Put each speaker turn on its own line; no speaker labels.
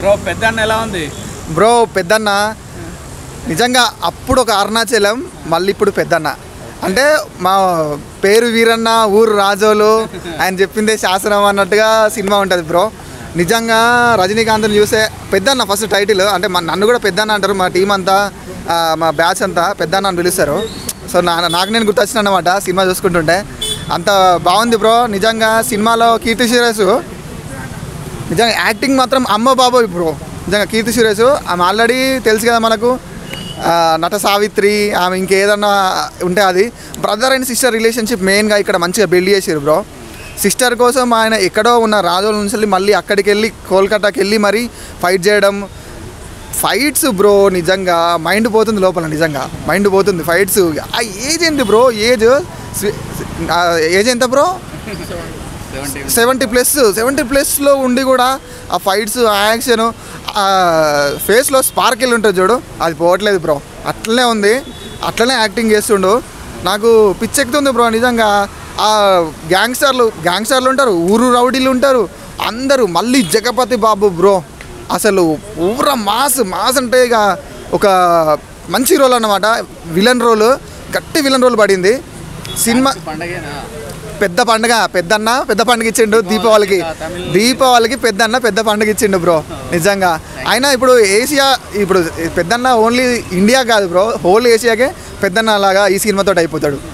bro పెద్ద ఎలా ఉంది
బ్రో పెద్దన్న నిజంగా అప్పుడు ఒక అరుణాచలం మళ్ళీ ఇప్పుడు పెద్దన్న అంటే మా పేరు వీరన్న ఊరు రాజోలు ఆయన చెప్పిందే శాసనం అన్నట్టుగా సినిమా ఉంటుంది బ్రో నిజంగా రజనీకాంత్ని చూసే పెద్దన్న ఫస్ట్ టైటిల్ అంటే మా నన్ను కూడా పెద్దన్న అంటారు మా టీం అంతా ఆ, మా బ్యాచ్ అంతా పెద్దన్న అని పిలుస్తారు సో నా నాకు నేను గుర్తొచ్చిన అనమాట సినిమా చూసుకుంటుంటే అంత బాగుంది బ్రో నిజంగా సినిమాలో కీర్తి సురేష్ నిజంగా యాక్టింగ్ మాత్రం అమ్మ బాబోయ్ బ్రో నిజంగా కీర్తి సురేష్ ఆమె ఆల్రెడీ తెలుసు కదా మనకు ఆ, నట సావిత్రి ఆమె ఇంకేదన్నా ఉంటే అది బ్రదర్ అండ్ సిస్టర్ రిలేషన్షిప్ మెయిన్గా ఇక్కడ మంచిగా బిల్డ్ చేసారు బ్రో సిస్టర్ కోసం ఆయన ఎక్కడో ఉన్న రాజోల నుంచి వెళ్ళి మళ్ళీ అక్కడికి వెళ్ళి కోల్కతాకి వెళ్ళి మరి ఫైట్ చేయడం ఫైట్స్ బ్రో నిజంగా మైండ్ పోతుంది లోపల నిజంగా మైండ్ పోతుంది ఫైట్స్ ఆ ఏజ్ ఏంటి బ్రో ఏజ్ ఏజ్ ఎంత bro
seventy
seventy plus seventy ప్లస్లో ఉండి కూడా ఆ ఫైట్స్ ఆ యాక్షన్ ఆ ఫేస్లో స్పార్కిల్ ఉంటుంది చూడు అది పోవట్లేదు బ్రో అట్లనే ఉంది అట్లనే యాక్టింగ్ చేస్తుండు నాకు పిచ్చెక్కుతుంది బ్రో నిజంగా ఆ గ్యాంగ్స్టర్లు గ్యాంగ్స్టర్లు ఉంటారు ఊరు రౌడీలు ఉంటారు అందరూ మళ్ళీ జగపతి బాబు బ్రో అసలు ఊర మాస్ మాస్ అంటే ఇక ఒక మంచి రోల్ అన్నమాట విలన్ రోల్ గట్టి విలన్ రోల్ పడింది సినిమా
పండగేనా
పెద్ద పండుగ పెద్దన్న పెద్ద పండుగ ఇచ్చిండు దీపావళికి దీపావళికి పెద్దన్న పెద్ద పండుగ ఇచ్చిండు బ్రో నిజంగా అయినా ఇప్పుడు ఏషియా ఇప్పుడు పెద్దన్న ఓన్లీ ఇండియా కాదు బ్రో హోల్ ఏషియాకే పెద్దన్న లాగా ఈ సినిమాతో అయిపోతాడు